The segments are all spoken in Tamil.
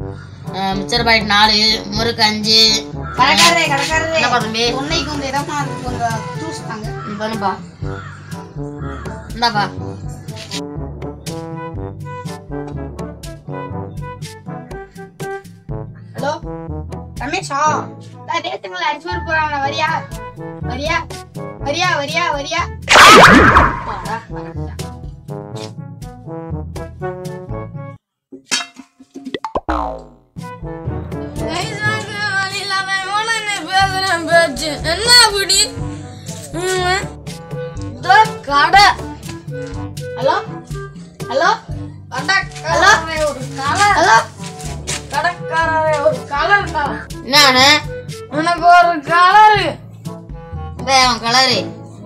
அஹ், மிச்சர் பாக்கெட் நாலு முறுக்கு அஞ்சு கடைக்காரரே கடைக்காரரே என்னப்பா தம்பி பொண்ணைக்கு கொஞ்சம் இதமா இருக்கு கொஞ்சம் ஜூஸ் தாங்க ம், பண்ணுப்பா இந்தாப்பா ஹலோ ரமேஷா நான் நேத்துங்களை அடிச்சு வர போறாங்க வரியா வரியா வரியா வரியா வரியா வாடா, வாடா. என்ன அப்படி கடை ஹலோ ஹலோ கடைக்காரரே ஒரு கலர் ஹலோ கடைக்காரரே ஒரு கலர் என்னண்ணே உனக்கு ஒரு கலரு இந்த அவன் கலரு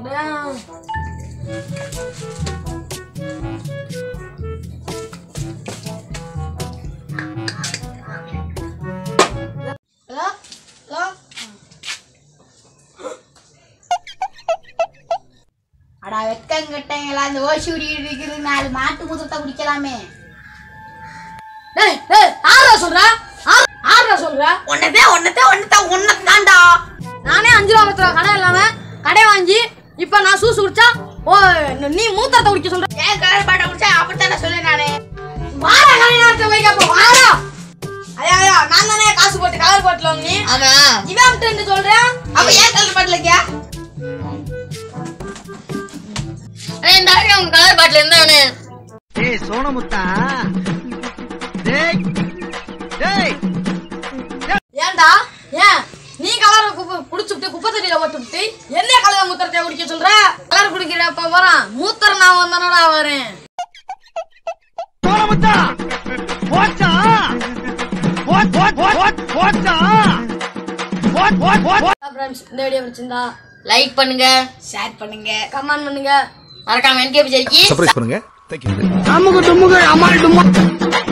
ஹலோ ஹலோ அடா வெக்கம் கட்டங்களா இந்த ஓசி உடிக்கிட்டு இருக்கிறது நாலு மாட்டு முதுரத்தை குடிக்கலாமே டேய் டேய் ஆறா சொல்ற ஆறா சொல்ற ஒன்னதே ஒன்னதே ஒன்னதே ஒன்னதாண்டா நானே அஞ்சு ரூபா பத்து ரூபா கடை இல்லாம கடை வாங்கி இப்ப நான் சூசு குடிச்சா ஓ நீ மூத்தரத்தை குடிக்க சொல்ற ஏன் கலர் பாட்டை குடிச்சா அப்படித்தானே சொல்லேன் நானு வாரா கடை நேரத்தை வைக்க அப்ப வாரா ஐயா ஐயா நான் தானே காசு போட்டு கலர் பாட்டில் வாங்கி ஆமா இவன் ரெண்டு சொல்றேன் அப்ப ஏன் கலர் பாட்டில் இருக்கியா அண்ணே இந்த ஆளு உங்க கலர் பாட்டில் இருந்தானே ஏய் சோனமுத்தா டேய் டேய் ஏன்டா ஏன் நீ கலர் குப்பை குடிச்சுட்டு குப்பை தண்ணியில போட்டு விட்டு என்ன கலர் மூத்திரத்தை குடிக்க சொல்ற கலர் குடிக்கிறப்ப வரான் மூத்திரம் நான் வந்தானடா வரேன் சோனமுத்தா போச்சா போட் போட் போட் போட் போச்சா போட் போட் போட் ஃப்ரெண்ட்ஸ் இந்த வீடியோ பிடிச்சிருந்தா லைக் பண்ணுங்க ஷேர் பண்ணுங்க கமெண்ட் பண்ணுங்க மறக்காம என்கே பிச்சரிக்கி சர்ப்ரைஸ் பண்ணுங்க தேங்க்யூ அமுகு டுமுகு அமால் டுமா